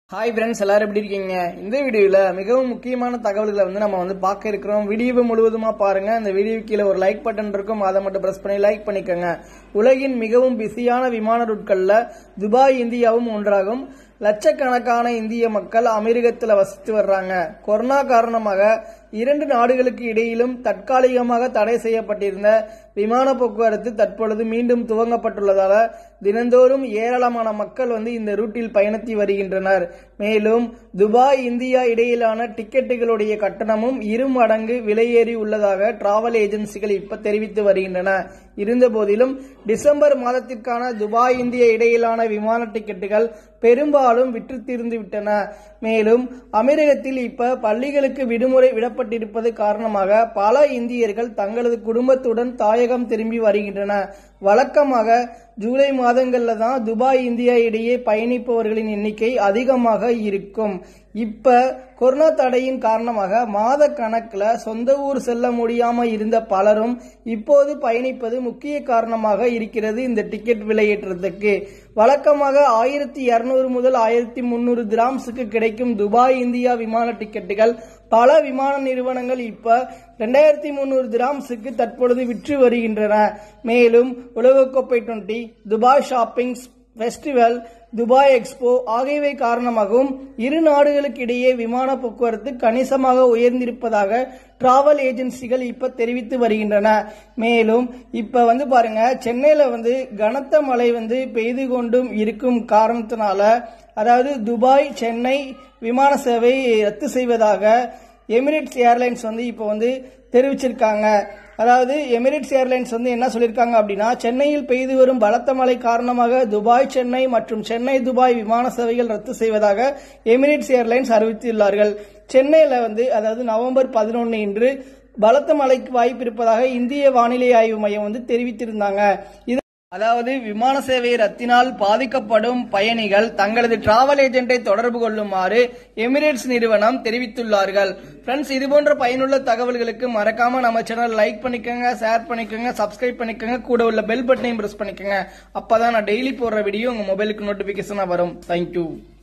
hi friends எல்லாரும் எப்படி இருக்கீங்க இந்த வீடியோவில் மிகவும் முக்கியமான தகவல்களை வந்து நம்ம வந்து பார்க்க இருக்கிறோம் வீடியோவை முழுவதுமா பாருங்க இந்த வீடியோ கீழே ஒரு லைக் பட்டன் இருக்கும் அதை மட்டும் பிரஸ் பண்ணி லைக் பண்ணிக்கோங்க உலகின் மிகவும் பிஸியான விமான ரூட்களில் துபாய் இந்தியாவும் ஒன்றாகும் லட்சக்கணக்கான இந்திய மக்கள் அமெரிக்கத்தில் வசித்து வர்றாங்க கொரோனா காரணமாக இரண்டு நாடுகளுக்கு இடையிலும் தற்காலிகமாக தடை செய்யப்பட்டிருந்த விமான போக்குவரத்து தற்பொழுது மீண்டும் துவங்கப்பட்டுள்ளதால தினந்தோறும் ஏராளமான மக்கள் வந்து இந்த ரூட்டில் பயணித்து வருகின்றனர் மேலும் துபாய் இந்தியா இடையிலான டிக்கெட்டுகளுடைய கட்டணமும் இரு மடங்கு விலையேறி உள்ளதாக டிராவல் ஏஜென்சிகள் இப்ப தெரிவித்து வருகின்றன இருந்த போதிலும் டிசம்பர் மாதத்திற்கான துபாய் இந்தியா இடையிலான விமான டிக்கெட்டுகள் பெரும்பாலும் விற்று தீர்ந்து விட்டன மேலும் அமெரிக்கத்தில் இப்ப பள்ளிகளுக்கு விடுமுறை விடப்பட்டிருப்பது காரணமாக பல இந்தியர்கள் தங்களது குடும்பத்துடன் தாயகம் திரும்பி வருகின்றன வழக்கமாக ஜூலை மாதங்கள்ல தான் துபாய் இந்தியா இடையே பயணிப்பவர்களின் எண்ணிக்கை அதிகமாக இருக்கும் இப்ப கொரோனா தடையின் காரணமாக மாத கணக்குல சொந்த ஊர் செல்ல முடியாம இருந்த பலரும் இப்போது பயணிப்பது முக்கிய காரணமாக இருக்கிறது இந்த டிக்கெட் விலையேற்றத்துக்கு வழக்கமாக ஆயிரத்தி இருநூறு முதல் ஆயிரத்தி முன்னூறு கிராம்ஸுக்கு கிடைக்கும் துபாய் இந்தியா விமான டிக்கெட்டுகள் பல விமான நிறுவனங்கள் இப்ப ரெண்டாயிரத்தி முன்னூறு கிராம்ஸுக்கு தற்பொழுது விற்று வருகின்றன மேலும் உலகக்கோப்பை twenty Dubai shopping festival Dubai expo ஆகியவை காரணமாகவும் இரு நாடுகளுக்கு இடையே விமான போக்குவரத்து கணிசமாக உயர்ந்திருப்பதாக டிராவல் ஏஜென்சிகள் இப்ப தெரிவித்து வருகின்றன மேலும் இப்ப வந்து பாருங்க சென்னையில வந்து கனத்த மழை வந்து பெய்து கொண்டும் இருக்கும் காரணத்தினால அதாவது துபாய் சென்னை விமான சேவை ரத்து செய்வதாக எமிரேட்ஸ் ஏர்லைன்ஸ் வந்து இப்போ வந்து தெரிவிச்சிருக்காங்க அதாவது எமிரேட்ஸ் ஏர்லைன்ஸ் வந்து என்ன சொல்லியிருக்காங்க அப்படின்னா சென்னையில் பெய்து வரும் பலத்த மழை காரணமாக துபாய் சென்னை மற்றும் சென்னை துபாய் விமான சேவைகள் ரத்து செய்வதாக எமிரேட்ஸ் ஏர்லைன்ஸ் அறிவித்துள்ளார்கள் சென்னையில் வந்து அதாவது நவம்பர் பதினொன்று இன்று பலத்த மழைக்கு வாய்ப்பு இருப்பதாக இந்திய வானிலை ஆய்வு மையம் வந்து தெரிவித்திருந்தாங்க இது அதாவது விமான சேவை ரத்தினால் பாதிக்கப்படும் பயணிகள் தங்களது டிராவல் ஏஜென்ட்டை தொடர்பு கொள்ளுமாறு எமிரேட்ஸ் நிறுவனம் தெரிவித்துள்ளார்கள் ஃப்ரெண்ட்ஸ் இது போன்ற பயனுள்ள தகவல்களுக்கு மறக்காம நம்ம சேனல் லைக் பண்ணிக்கோங்க ஷேர் பண்ணிக்கோங்க சப்ஸ்கிரைப் பண்ணிக்கோங்க கூட உள்ள பெல் பட்டனையும் பிரஸ் பண்ணிக்கோங்க அப்பதான் நான் டெய்லி போடுற வீடியோ உங்க மொபைலுக்கு நோட்டிபிகேஷனா வரும் தேங்க்யூ